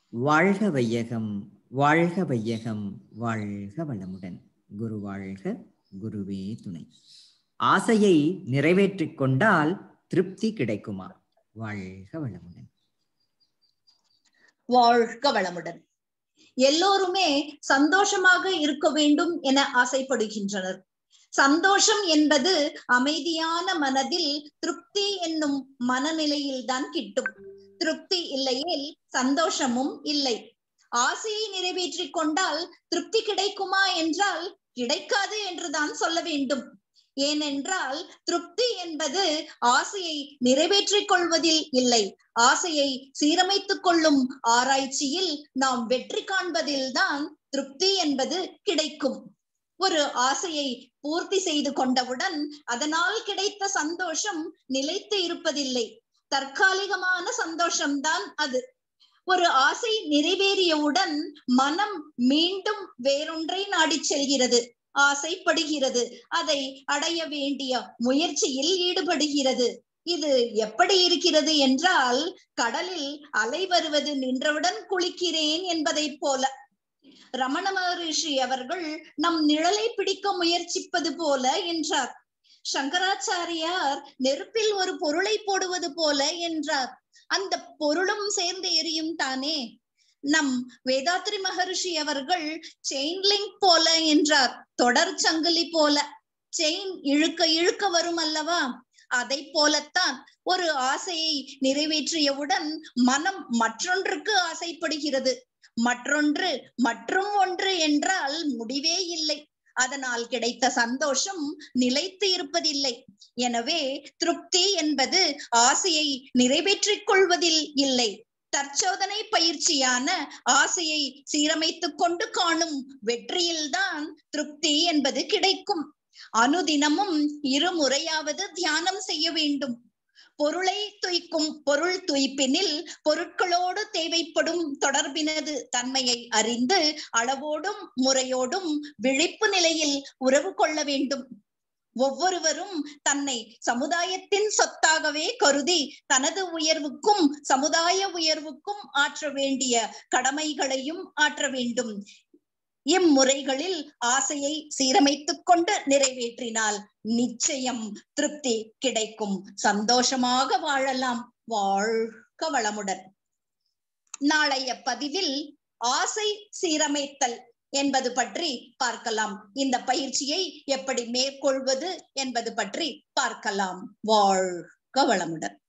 வாழ்க வையகம் வாழ்க வையகம் வாழ்க வளமுடன் குரு வாழ்க குருவே துணை ஆசையை நிறைவேற்றிக் கொண்டால் திருப்தி கிடைக்குமா வாழ்க வளமுடன் வாழ்க வளமுடன் எல்லோருமே சந்தோஷமாக இருக்க வேண்டும் என ஆசைப்படுகின்றனர் சந்தோஷம் என்பது அமைதியான மனதில் திருப்தி என்னும் மனநிலையில் தான் கிட்டும் திருப்தி இல்லையேல் சந்தோஷமும் இல்லை ஆசையை நிறைவேற்றிக் கொண்டால் திருப்தி கிடைக்குமா என்றால் கிடைக்காது என்றுதான் சொல்ல வேண்டும் ஏனென்றால் திருப்தி என்பது ஆசையை நிறைவேற்றிக் கொள்வதில் இல்லை ஆசையை சீரமைத்துக் கொள்ளும் ஆராய்ச்சியில் நாம் வெற்றி காண்பதில்தான் திருப்தி என்பது கிடைக்கும் ஒரு ஆசையை பூர்த்தி செய்து கொண்டவுடன் அதனால் கிடைத்த சந்தோஷம் நிலைத்து இருப்பதில்லை தற்காலிகமான சந்தோஷம்தான் அது ஒரு ஆசை நிறைவேறியவுடன் மனம் மீண்டும் வேறொன்றை நாடி செல்கிறது ஆசைப்படுகிறது அதை அடைய வேண்டிய முயற்சியில் ஈடுபடுகிறது இது எப்படி இருக்கிறது என்றால் கடலில் அலை வருவது நின்றவுடன் குளிக்கிறேன் என்பதை போல ரமண மகரிஷி அவர்கள் நம் நிழலை பிடிக்க முயற்சிப்பது போல என்றார் சங்கராச்சாரியார் நெருப்பில் ஒரு பொருளை போடுவது போல என்றார் அந்த பொருளும் சேர்ந்து எரியும் தானே நம் வேதாத்ரி மகரிஷி அவர்கள் செயின் லிங்க் போல என்றார் தொடர் சங்கிலி போல செயின் இழுக்க இழுக்க வரும் அல்லவா அதை போலத்தான் ஒரு ஆசையை நிறைவேற்றியவுடன் மனம் மற்றொன்றுக்கு ஆசைப்படுகிறது மற்றொன்று மற்றும் ஒன்று என்றால் முடிவே இல்லை அதனால் கிடைத்த சந்தோஷம் நிலைத்து இருப்பதில்லை எனவே திருப்தி என்பது ஆசையை நிறைவேற்றிக் கொள்வதில் இல்லை தற்சோதனை பயிற்சியான ஆசையை சீரமைத்துக் கொண்டு காணும் வெற்றியில்தான் திருப்தி என்பது கிடைக்கும் அனுதினமும் இருமுறையாவது தியானம் செய்ய வேண்டும் பொருளை துய்க்கும் பொருள் துய்ப்பினில் பொருட்களோடு தேவைப்படும் தொடர்பினது தன்மையை அறிந்து அளவோடும் முறையோடும் விழிப்பு நிலையில் உறவு கொள்ள வேண்டும் ஒவ்வொருவரும் தன்னை சமுதாயத்தின் சொத்தாகவே கருதி தனது உயர்வுக்கும் சமுதாய உயர்வுக்கும் ஆற்ற வேண்டிய கடமைகளையும் ஆற்ற வேண்டும் இம்முறைகளில் ஆசையை சீரமைத்துக் கொண்டு நிறைவேற்றினால் நிச்சயம் திருப்தி கிடைக்கும் சந்தோஷமாக வாழலாம் வாழ்க வளமுடன் நாளைய பதிவில் ஆசை சீரமைத்தல் என்பது பற்றி பார்க்கலாம் இந்த பயிற்சியை எப்படி மேற்கொள்வது என்பது பற்றி பார்க்கலாம் வாழ்க வளமுடன்